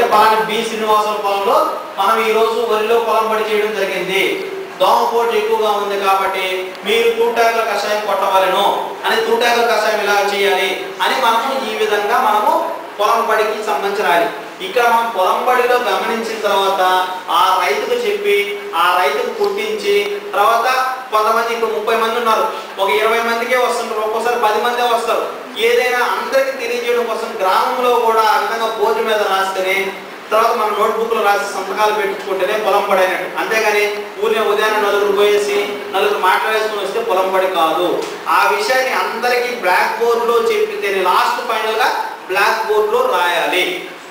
పలానా బి శ్రీనివాసుల పొలంలో మనం ఈ రోజు వరిలో పొలం పడి చేయడం జరిగింది దోమపోటు ఎక్కువగా ఉంది కాబట్టి మీరు తూటాకుల కషాయం కొట్టవలను అని తూటాకుల కషాయం ఇలా చేయాలి అని మనము ఈ విధంగా మనము పొలం బడికి సంబంధించి రాయాలి ఇక్కడ మనం పొలం బడిలో గమనించిన తర్వాత ఆ రైతుకు చెప్పి ఆ రైతుకు పుట్టించి తర్వాత కొంతమంది ఇప్పుడు ముప్పై మంది ఉన్నారు ఒక ఇరవై మందికే వస్తుంటారు ఒక్కోసారి పది మందే వస్తారు ఏదైనా అందరికీ తెలియజేయడం కోసం గ్రామంలో కూడా ఆ విధంగా బోర్డు మీద రాస్తేనే తర్వాత మన నోట్బుక్ లో రాసి సంతకాలు పెట్టుకుంటేనే పొలం పడి అయినట్టు అంతేగాని ఊరిని ఉదయాన్నే నలుగురు పోయేసి నలుగురు మాట్లాడేసుకుని వస్తే పొలం పడి కాదు ఆ విషయాన్ని అందరికీ బ్లాక్ బోర్డ్ లో చెప్పితేనే లాస్ట్ ఫైనల్ గా బ్లాక్ బోర్డ్ లో రాయాలి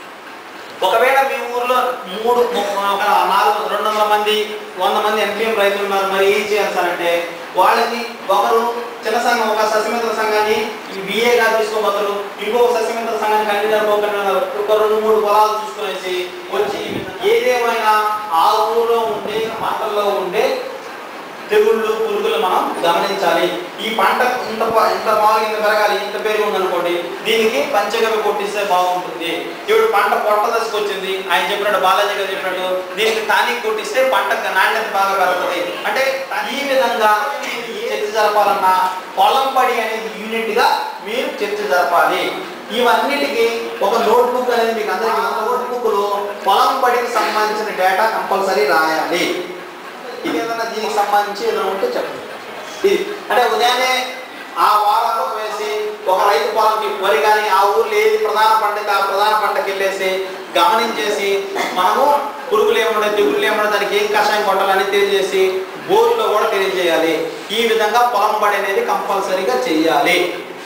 ఒకవేళ మీ ఊర్లో మూడు ము- ఒక నాలుగు రెండు వందల మంది వంద మంది ఎన్పిఎం రైతులు ఉన్నారు మరి ఏం చేయాలి సార్ అంటే వాళ్ళని ఒకరు చిన్న సంఘం ఒక సస్యమిత్ర సంఘాన్ని బిఏగా తీసుకోబోతారు ఇంకొక సస్యమిత్ర సంఘాన్ని కన్వీనర్ ఒక రెండు మూడు పొలాలు చూసుకునేసి వచ్చి ఏదేమైనా ఆ ఊర్లో ఉండే పంటల్లో ఉండే తెగుళ్ళు పురుగులు మనం గమనించాలి ఈ పంట ఇంత ప- ఇంత బాగా ఇంత పెరగాలి ఇంత పెరుగు ఉందనుకోండి దీనికి పంచగవ్య కొట్టిస్తే బాగుంటుంది ఇప్పుడు పంట పొట్ట దశకు వచ్చింది ఆయన చెప్పినట్టు బాలాజీ గారు చెప్పినట్టు దీనికి టానిక్ కొట్టిస్తే పంట నాణ్యత బాగా పెరుగుతుంది అంటే ఈ విధంగా చర్చ జరపాలన్నా పొలం పడి అనేది యూనిట్ గా మీరు చర్చ జరపాలి ఇవన్నిటికీ ఒక నోట్బుక్ అనేది మీకు అందరికీ ఒక నోట్బుక్ లో పొలం పడికి సంబంధించిన డేటా కంపల్సరీ రాయాలి ఇది ఏదైనా దీనికి సంబంధించి ఏదైనా ఉంటే చెప్పండి ఇది అంటే ఉదయాన్నే ఆ వారంలో వేసి ఒక రైతు పొలంకి వరి కానీ ఆ ఊర్లో ఏది ప్రధాన పంటకి ఆ ప్రధాన పంటకి వెళ్ళేసి గమనించేసి మనము పురుగులు ఏముండే తెగుళ్ళు ఏముండే దానికి ఏం కషాయం కొట్టాలని తెలియజేసి బోర్డులో కూడా తెలియజేయాలి ఈ విధంగా పొలం బడి అనేది కంపల్సరీగా చెయ్యాలి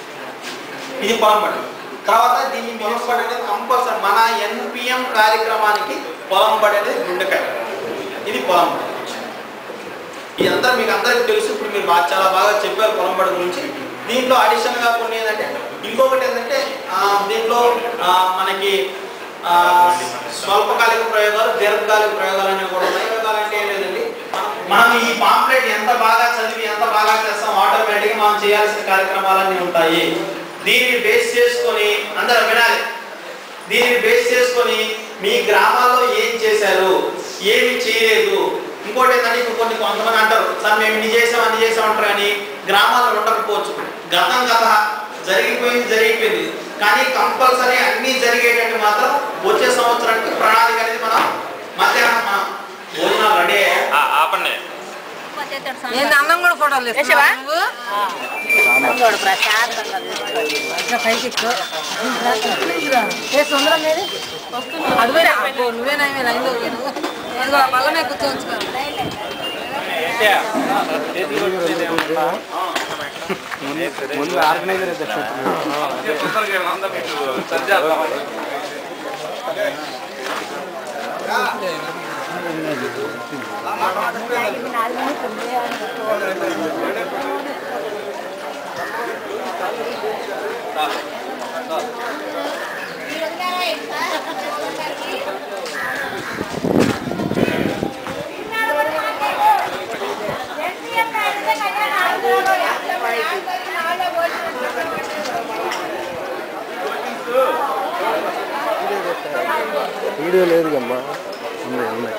ఇది పొలం బడి తర్వాత దీన్ని పొలం బడి అనేది కంపల్సరీ మన ఎన్పిఎం కార్యక్రమానికి పొలం బడి అనేది గుండెకాయ ఇది పొలం బడి ఇదంతా మీకు అందరికీ తెలుసు ఇప్పుడు మీరు బాగా చాలా బాగా చెప్పారు పొలం బడి గురించి దీంట్లో అడిషన్ గా కొన్ని ఏంటంటే ఇంకొకటి ఏంటంటే ఆ, దీంట్లో ఆ, మనకి ఆ, స్వల్పకాలిక ప్రయోగాలు దీర్ఘకాలిక ప్రయోగాలు అనేవి కూడా ఉన్నాయి ప్రయోగాలు అంటే ఏం లేదండి మనం ఈ పాంప్లెట్ ఎంత బాగా చదివి ఎంత బాగా చేస్తాం ఆటోమేటిక్గా మనం చేయాల్సిన కార్యక్రమాలన్నీ ఉంటాయి దీన్ని బేస్ చేసుకొని అందరూ వినాలి దీన్ని బేస్ చేసుకొని మీ గ్రామాల్లో ఏం చేశారు ఏమి చేయలేదు ఇంకోటి ఏంటంటే ఇప్పుడు కొన్ని కొంతమంది అంటారు సార్ మేము ఇన్ని చేసాం అన్ని చేసాం అంటారు కానీ గ్రామాల్లో ఉండకపోవచ్చు గతం గత జరిగిపోయింది జరిగిపోయింది కానీ కంపల్సరీ అన్ని జరిగేటట్టు మాత్రం వచ్చే సంవత్సరానికి ప్రణాళిక అనేది మనం మధ్యాహ్నం మనం భోజనాలు రెడీ అయ్యాయి ఆ, ఆపండి ఏంది అన్నం కూడా ఫోటోలు వేసావా? తీస్తున్నావా ఇట్లా పైకి ఎక్కు. ఏ సుందరం మీది? అదివేనా? అబ్బో, నువ్వేనా ఇవి లైన్లో పోయాను. ఇదిగో మళ్ళీ కూర్చోవచ్చు కదా. ముందు ఆర్గనైజర్ వీడియో లేదు కమ్మా ఉంది ఉన్నాయి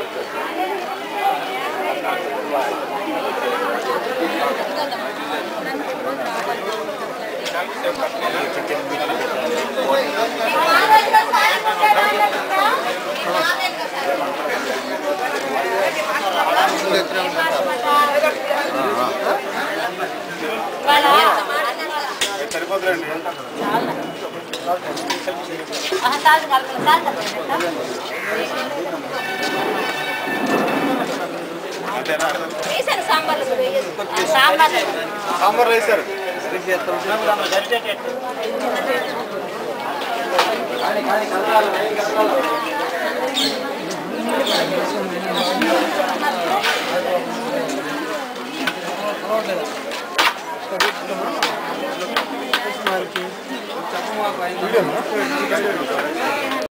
సాంబార్ సాంబార్ సాంబార్ వేశారు వీడియో